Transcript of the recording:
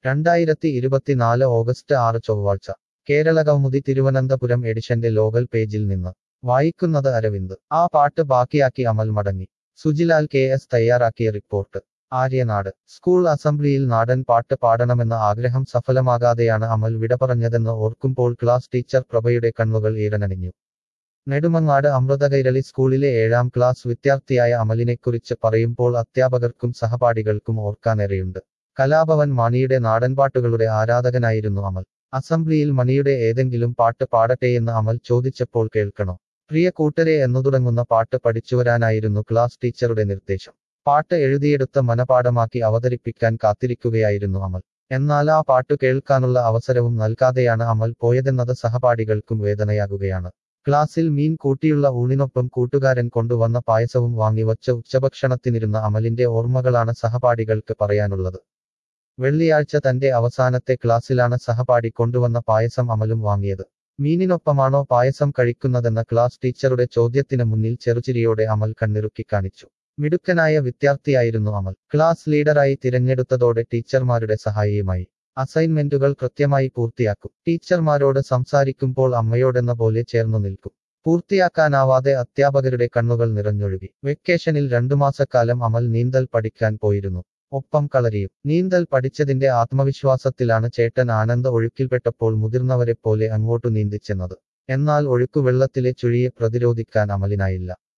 രണ്ടായിരത്തി ഇരുപത്തിനാല് ഓഗസ്റ്റ് ആറ് ചൊവ്വാഴ്ച കേരള കൗമുദി തിരുവനന്തപുരം എഡിഷന്റെ ലോകൽ പേജിൽ നിന്ന് വായിക്കുന്നത് അരവിന്ദ് ആ പാട്ട് ബാക്കിയാക്കി അമൽ മടങ്ങി സുജിലാൽ കെ എസ് തയ്യാറാക്കിയ റിപ്പോർട്ട് ആര്യനാട് സ്കൂൾ അസംബ്ലിയിൽ നാടൻ പാട്ട് പാടണമെന്ന ആഗ്രഹം സഫലമാകാതെയാണ് അമൽ വിട പറഞ്ഞതെന്ന് ഓർക്കുമ്പോൾ ക്ലാസ് ടീച്ചർ പ്രഭയുടെ കണ്ണുകൾ ഈറനണിഞ്ഞു നെടുമങ്ങാട് അമൃതകൈരളി സ്കൂളിലെ ഏഴാം ക്ലാസ് വിദ്യാർത്ഥിയായ അമലിനെക്കുറിച്ച് പറയുമ്പോൾ അധ്യാപകർക്കും സഹപാഠികൾക്കും ഓർക്കാനേറെയുണ്ട് കലാഭവൻ മണിയുടെ നാടൻപാട്ടുകളുടെ ആരാധകനായിരുന്നു അമൽ അസംബ്ലിയിൽ മണിയുടെ ഏതെങ്കിലും പാട്ട് പാടട്ടെയെന്ന് അമൽ ചോദിച്ചപ്പോൾ കേൾക്കണോ പ്രിയ കൂട്ടരെ എന്നു തുടങ്ങുന്ന പാട്ട് പഠിച്ചുവരാനായിരുന്നു ക്ലാസ് ടീച്ചറുടെ നിർദ്ദേശം പാട്ട് എഴുതിയെടുത്ത മനപാഠമാക്കി അവതരിപ്പിക്കാൻ കാത്തിരിക്കുകയായിരുന്നു അമൽ എന്നാൽ ആ പാട്ടു കേൾക്കാനുള്ള അവസരവും നൽകാതെയാണ് അമൽ പോയതെന്നത് സഹപാഠികൾക്കും വേദനയാകുകയാണ് ക്ലാസ്സിൽ മീൻ കൂട്ടിയുള്ള ഊണിനൊപ്പം കൂട്ടുകാരൻ കൊണ്ടുവന്ന പായസവും വാങ്ങിവച്ച ഉച്ചഭക്ഷണത്തിനിരുന്ന അമലിന്റെ ഓർമ്മകളാണ് സഹപാഠികൾക്ക് പറയാനുള്ളത് വെള്ളിയാഴ്ച തന്റെ അവസാനത്തെ ക്ലാസ്സിലാണ് സഹപാഠി കൊണ്ടുവന്ന പായസം അമലും വാങ്ങിയത് മീനിനൊപ്പമാണോ പായസം കഴിക്കുന്നതെന്ന ക്ലാസ് ടീച്ചറുടെ ചോദ്യത്തിന് മുന്നിൽ ചെറുചിരിയോടെ അമൽ കണ്ണിറുക്കി കാണിച്ചു മിടുക്കനായ വിദ്യാർത്ഥിയായിരുന്നു അമൽ ക്ലാസ് ലീഡറായി തിരഞ്ഞെടുത്തതോടെ ടീച്ചർമാരുടെ സഹായിയുമായി അസൈൻമെന്റുകൾ കൃത്യമായി പൂർത്തിയാക്കും ടീച്ചർമാരോട് സംസാരിക്കുമ്പോൾ അമ്മയോടെന്ന പോലെ ചേർന്നു നിൽക്കും പൂർത്തിയാക്കാനാവാതെ അധ്യാപകരുടെ കണ്ണുകൾ നിറഞ്ഞൊഴുകി വെക്കേഷനിൽ രണ്ടു മാസക്കാലം അമൽ നീന്തൽ പഠിക്കാൻ പോയിരുന്നു ഒപ്പം കളരിയും നീന്തൽ പഠിച്ചതിന്റെ ആത്മവിശ്വാസത്തിലാണ് ചേട്ടൻ ആനന്ദ ഒഴുക്കിൽപ്പെട്ടപ്പോൾ മുതിർന്നവരെ പോലെ അങ്ങോട്ടു നീന്തിച്ചെന്നത് എന്നാൽ ഒഴുക്കുവെള്ളത്തിലെ ചുഴിയെ പ്രതിരോധിക്കാൻ അമലിനായില്ല